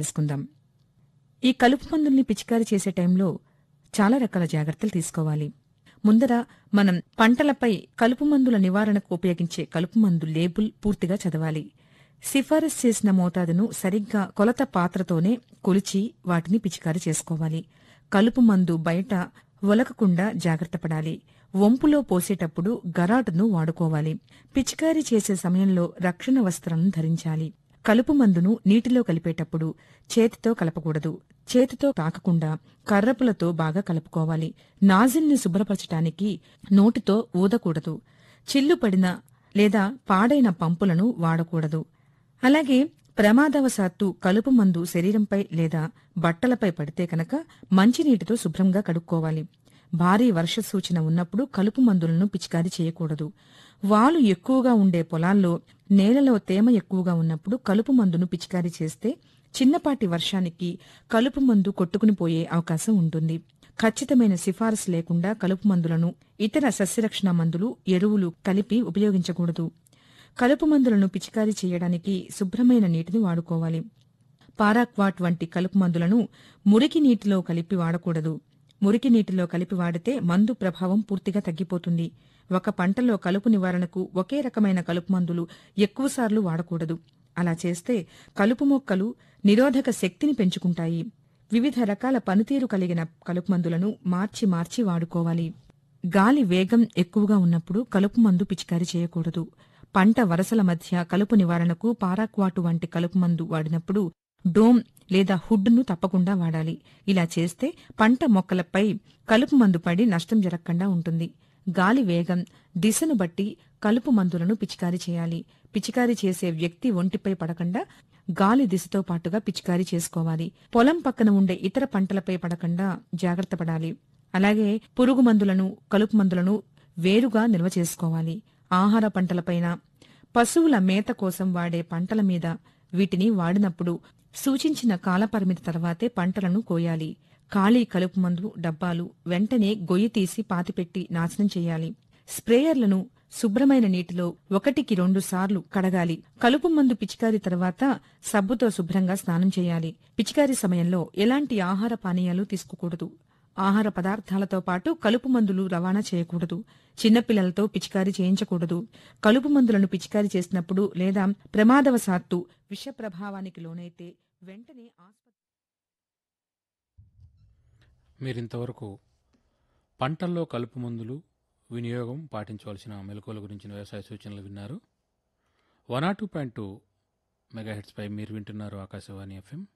తెలుసుకుందాం ఈ కలుపు మందుల్ని పిచికారీ చేసే టైంలో చాలా రకాల జాగ్రత్తలు తీసుకోవాలి ముందర మనం పంటలపై కలుపు మందుల నివారణకు ఉపయోగించే కలుపు మందు లేబుల్ పూర్తిగా చదవాలి సిఫారసు చేసిన మోతాదును సరిగ్గా కొలత పాత్రతోనే కొలిచి వాటిని పిచికారీ చేసుకోవాలి కలుపు మందు బయట ఒలకకుండా జాగ్రత్త పడాలి వంపులో పోసేటప్పుడు గరాటును వాడుకోవాలి పిచికారీ చేసే సమయంలో రక్షణ వస్త్రాలను ధరించాలి కలుపు మందును నీటిలో కలిపేటప్పుడు చేతితో కలపకూడదు చేతితో తాకకుండా కర్రపులతో బాగా కలుపుకోవాలి నాజిల్ని శుభ్రపరచటానికి నోటితో ఊదకూడదు చిల్లు పడిన లేదా పాడైన పంపులను వాడకూడదు అలాగే ప్రమాదవశాత్తు కలుపు మందు శరీరంపై లేదా బట్టలపై పడితే కనుక మంచినీటితో శుభ్రంగా కడుక్కోవాలి భారీ వర్ష సూచన ఉన్నప్పుడు కలుపు మందులను పిచికారీ చేయకూడదు వాలు ఎక్కువగా ఉండే పొలాల్లో నేలలో తేమ ఎక్కువగా ఉన్నప్పుడు కలుపు మందును పిచికారీ చేస్తే చిన్నపాటి వర్షానికి కలుపు మందు కొట్టుకుని పోయే అవకాశం ఉంటుంది ఖచ్చితమైన సిఫారసు లేకుండా కలుపు మందులను ఇతర సస్యరక్షణ మందులు ఎరువులు కలిపి ఉపయోగించకూడదు కలుపు మందులను పిచికారీ చేయడానికి శుభ్రమైన నీటిని వాడుకోవాలి పారాక్వాట్ వంటి కలుపు మందులను మురికి నీటిలో కలిపి వాడకూడదు మురికి నీటిలో కలిపి వాడితే మందు ప్రభావం పూర్తిగా తగ్గిపోతుంది ఒక పంటలో కలుపు నివారణకు ఒకే రకమైన కలుపు మందులు ఎక్కువసార్లు వాడకూడదు అలా చేస్తే కలుపు మొక్కలు నిరోధక శక్తిని పెంచుకుంటాయి వివిధ రకాల పనితీరు కలిగిన కలుపు మందులను మార్చి మార్చి వాడుకోవాలి గాలి వేగం ఎక్కువగా ఉన్నప్పుడు కలుపు మందు పిచికారీ చేయకూడదు పంట వరసల మధ్య కలుపు నివారణకు పారాక్వాటు వంటి కలుపు మందు వాడినప్పుడు డోమ్ లేదా హుడ్ను తప్పకుండా వాడాలి ఇలా చేస్తే పంట మొక్కలపై కలుపు మందు పడి నష్టం జరగకుండా ఉంటుంది గాలి వేగం దిశను బట్టి కలుపు మందులను పిచికారీ చేయాలి పిచికారీ చేసే వ్యక్తి ఒంటిపై పడకుండా గాలి దిశతో పాటుగా పిచికారీ చేసుకోవాలి పొలం పక్కన ఉండే ఇతర పంటలపై పడకుండా జాగ్రత్త పడాలి అలాగే పురుగు మందులను కలుపు మందులను వేరుగా నిల్వ చేసుకోవాలి ఆహార పంటలపైన పశువుల మేత కోసం వాడే పంటల మీద వీటిని వాడినప్పుడు సూచించిన కాలపరిమితి తర్వాతే పంటలను కోయాలి ఖాళీ కలుపు మందు డబ్బాలు వెంటనే గొయ్యి తీసి పాతిపెట్టి నాశనం చేయాలి స్ప్రేయర్లను శుభ్రమైన నీటిలో ఒకటికి రెండు సార్లు కడగాలి కలుపు మందు పిచికారీ తర్వాత సబ్బుతో శుభ్రంగా స్నానం చేయాలి పిచికారీ సమయంలో ఎలాంటి ఆహార పానీయాలు తీసుకోకూడదు ఆహార పదార్థాలతో పాటు కలుపు మందులు రవాణా చేయకూడదు చిన్నపిల్లలతో పిచికారీ చేయించకూడదు కలుపు మందులను పిచికారీ చేసినప్పుడు లేదా ప్రమాదవశాత్తు విష ప్రభావానికి లోనైతే వెంటనే ఆస్పత్రి మీరింతవరకు పంటల్లో కలుపు మందులు వినియోగం పాటించవలసిన మెలకువల గురించిన వ్యవసాయ సూచనలు విన్నారు one or two point two మెగాహెడ్స్పై మీరు వింటున్నారు ఆకాశవాణి ఎఫ్ఎం